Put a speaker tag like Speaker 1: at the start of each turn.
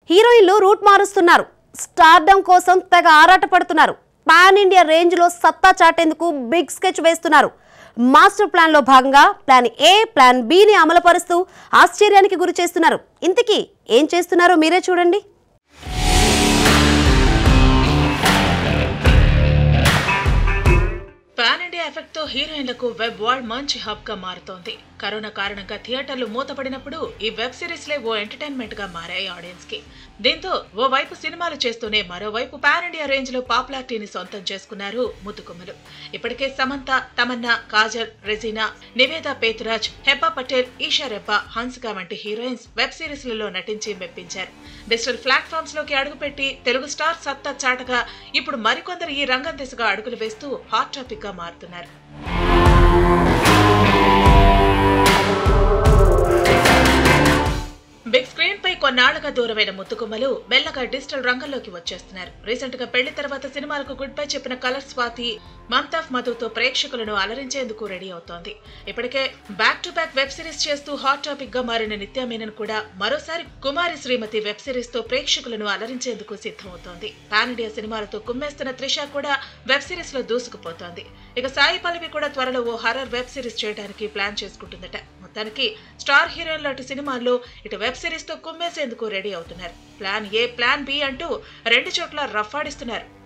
Speaker 1: హీరోయిన్లు రూట్ మారుస్తున్నారు స్టార్డమ్ కోసం తెగ ఆరాటపడుతున్నారు పాన్ ఇండియా రేంజ్లో సత్తా చాటేందుకు బిగ్ స్కెచ్ వేస్తున్నారు మాస్టర్ ప్లాన్లో భాగంగా ప్లాన్ ఏ ప్లాన్ బిని అమలుపరుస్తూ ఆశ్చర్యానికి గురి చేస్తున్నారు ఇంతకీ ఏం చేస్తున్నారో మీరే చూడండి
Speaker 2: పాన్ ఇండియా ఎఫెక్ట్ తో హీరోయిన్లకు వెబ్ వరల్డ్ మంచి హబ్ గా మారుతోంది కరోనా కారణంగా థియేటర్లు మూతపడినప్పుడు ఈ వెబ్ సిరీస్లే ఓ ఎంటర్టైన్మెంట్ గా మారాయి ఆడియన్స్ కి దీంతో ఓ వైపు సినిమాలు చేస్తూనే మరోవైపు పాన్ ఇండియా రేంజ్ లో పాపులారిటీని సొంతం చేసుకున్నారు ముతుకుమ్మలు ఇప్పటికే సమంత తమన్నా కాజల్ రెజీనా నివేదా పేతురాజ్ హెబ్బా పటేల్ ఈషా రెబ్బా హన్సిక వంటి హీరోయిన్స్ వెబ్ సిరీస్లలో నటించి మెప్పించారు డిజిటల్ ప్లాట్ఫామ్స్ లోకి అడుగుపెట్టి తెలుగు స్టార్ సత్తా చాటగా ఇప్పుడు మరికొందరు ఈ రంగం దిశగా అడుగులు వేస్తూ హాట్ టాపిక్ గా మారుతున్నారు బిగ్ స్క్రీన్ పై కొన్నాళ్లుగా దూరమైన ముత్తుకుమ్మలు మెల్లగా డిజిటల్ రంగంలోకి వచ్చేస్తున్నారు రీసెంట్ గా పెళ్లి తర్వాత సినిమాలకు గుడ్ బై చెప్పిన కలర్ స్వాతి మమతాఫ్ మధుతో ప్రేక్షకులను అలరించేందుకు రెడీ అవుతోంది ఇప్పటికే back to back web series చేస్తూ హాట్ టాపిక్ గా మారిన నిత్యా మీనన్ కూడా మరోసారి కుమారి శ్రీమతి వెబ్ సిరీస్ తో ప్రేక్షకులను అలరించేందుకు సిద్ధమవుతోంది పాన్ ఇండియా సినిమాలతో కుమ్మేస్తున్న త్రిష కూడా వెబ్ సిరీస్ లో దూసుకుపోతోంది ఇక సాయి పల్లవి కూడా త్వరలో ఓ హర్రర్ వెబ్ సిరీస్ చేయడానికి ప్లాన్ చేసుకుంటుందట మొత్తానికి స్టార్ హీరోయిన్ లాంటి సినిమాల్లో ఇటు వెబ్ సిరీస్ తో కుమ్మేసేందుకు రెడీ అవుతున్నారు ప్లాన్ ఏ ప్లాన్ బి అంటూ రెండు చోట్ల రఫ్ ఆడిస్తున్నారు